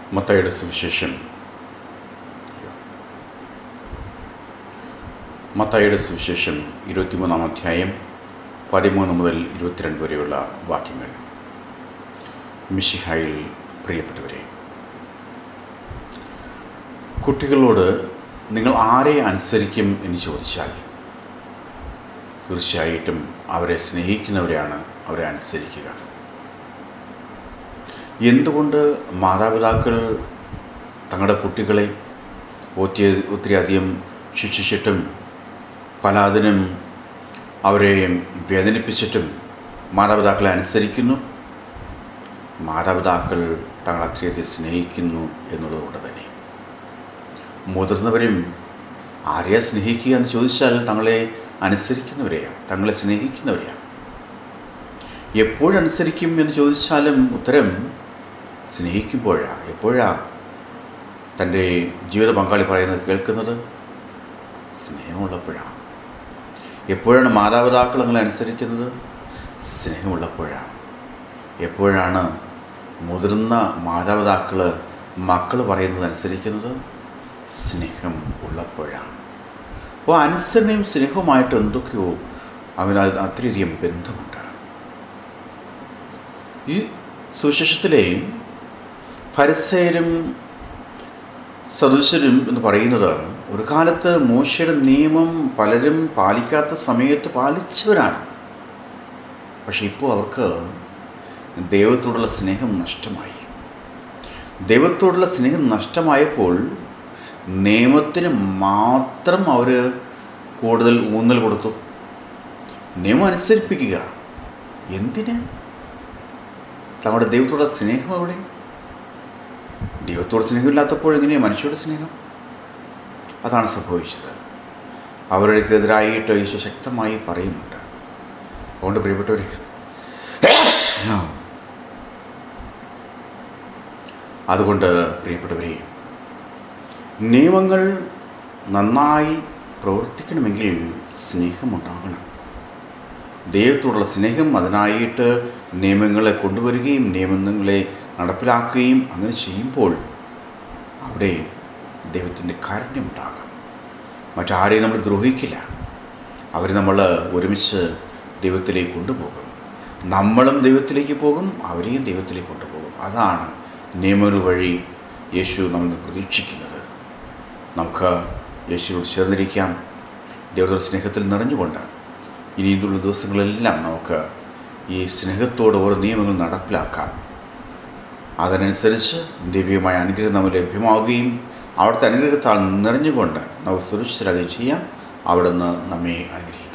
മത്തായിയുടെ സുവിശേഷം മത്തായിയുടെ സുവിശേഷം ഇരുപത്തിമൂന്നാം അധ്യായം പതിമൂന്ന് മുതൽ ഇരുപത്തിരണ്ട് വരെയുള്ള വാക്യങ്ങൾ മിഷിഹായിൽ പ്രിയപ്പെട്ടവരെ കുട്ടികളോട് നിങ്ങൾ ആരെ അനുസരിക്കും എന്ന് ചോദിച്ചാൽ തീർച്ചയായിട്ടും അവരെ സ്നേഹിക്കുന്നവരെയാണ് അവരെ അനുസരിക്കുക എന്തുകൊണ്ട് മാതാപിതാക്കൾ തങ്ങളുടെ കുട്ടികളെ ഒത്തിരി ഒത്തിരി അധികം ശിക്ഷിച്ചിട്ടും പലതിനും അവരെ വേദനിപ്പിച്ചിട്ടും മാതാപിതാക്കളെ അനുസരിക്കുന്നു മാതാപിതാക്കൾ തങ്ങൾ അത്രയധികം സ്നേഹിക്കുന്നു എന്നുള്ളതുകൊണ്ട് തന്നെ മുതിർന്നവരും ആരെയാ സ്നേഹിക്കുക എന്ന് ചോദിച്ചാൽ തങ്ങളെ അനുസരിക്കുന്നവരെയാണ് തങ്ങളെ സ്നേഹിക്കുന്നവരെയാണ് എപ്പോഴനുസരിക്കും എന്ന് ചോദിച്ചാലും ഉത്തരം സ്നേഹിക്കുമ്പോഴാണ് എപ്പോഴാണ് തൻ്റെ ജീവിത പങ്കാളി പറയുന്നത് കേൾക്കുന്നത് സ്നേഹമുള്ളപ്പോഴാണ് എപ്പോഴാണ് മാതാപിതാക്കൾ നിങ്ങളെ അനുസരിക്കുന്നത് സ്നേഹമുള്ളപ്പോഴാണ് എപ്പോഴാണ് മുതിർന്ന മാതാപിതാക്കൾ മക്കൾ പറയുന്നത് അനുസരിക്കുന്നത് സ്നേഹം ഉള്ളപ്പോഴാണ് അപ്പോൾ അനുസരണയും സ്നേഹവുമായിട്ട് എന്തൊക്കെയോ അവന് അത്രയധികം ബന്ധമുണ്ട് ഈ സുശേഷത്തിലെ ഫരിസയരും സദസ്യരും എന്ന് പറയുന്നത് ഒരു കാലത്ത് മോശയുടെ നിയമം പലരും പാലിക്കാത്ത സമയത്ത് പാലിച്ചവരാണ് പക്ഷെ ഇപ്പോൾ അവർക്ക് ദൈവത്തോടുള്ള സ്നേഹം നഷ്ടമായി ദൈവത്തോടുള്ള സ്നേഹം നഷ്ടമായപ്പോൾ നിയമത്തിന് മാത്രം അവർ കൂടുതൽ ഊന്നൽ കൊടുത്തു നിയമം അനുസരിപ്പിക്കുക എന്തിന് തങ്ങളുടെ ദൈവത്തോടുള്ള സ്നേഹം എവിടെ ദൈവത്തോട് സ്നേഹമില്ലാത്തപ്പോൾ എങ്ങനെയാണ് മനുഷ്യരുടെ സ്നേഹം അതാണ് സംഭവിച്ചത് അവരുടെക്കെതിരായിട്ട് യേശു ശക്തമായി പറയുന്നുണ്ട് അതുകൊണ്ട് പ്രിയപ്പെട്ടവർ അതുകൊണ്ട് പ്രിയപ്പെട്ടവരെ നിയമങ്ങൾ നന്നായി പ്രവർത്തിക്കണമെങ്കിൽ സ്നേഹമുണ്ടാകണം ദൈവത്തോടുള്ള സ്നേഹം അതിനായിട്ട് നിയമങ്ങളെ കൊണ്ടുവരികയും നിയമങ്ങളെ നടപ്പിലാക്കുകയും അങ്ങനെ ചെയ്യുമ്പോൾ അവിടെ ദൈവത്തിൻ്റെ കാരുണ്യമുണ്ടാകും മറ്റാരെയും നമ്മൾ ദ്രോഹിക്കില്ല അവർ നമ്മൾ ഒരുമിച്ച് ദൈവത്തിലേക്ക് കൊണ്ടുപോകും നമ്മളും ദൈവത്തിലേക്ക് പോകും അവരെയും ദൈവത്തിലേക്ക് കൊണ്ടുപോകും അതാണ് നിയമങ്ങൾ വഴി യേശു നമ്മൾ പ്രതീക്ഷിക്കുന്നത് നമുക്ക് യേശുവിനോട് ചേർന്നിരിക്കാം ദൈവത്തോട് സ്നേഹത്തിൽ നിറഞ്ഞുകൊണ്ട് ഇനി ഇതുള്ള ദിവസങ്ങളെല്ലാം നമുക്ക് ഈ സ്നേഹത്തോടെ ഓരോ നിയമങ്ങൾ നടപ്പിലാക്കാം അതിനനുസരിച്ച് ദിവ്യമായ അനുഗ്രഹം നമ്മൾ ലഭ്യമാവുകയും അവിടുത്തെ അനുഗ്രഹത്താൽ നിറഞ്ഞുകൊണ്ട് നമുക്ക് സുരക്ഷിതരാകുകയും ചെയ്യാം അവിടുന്ന് നമ്മെ അനുഗ്രഹിക്കും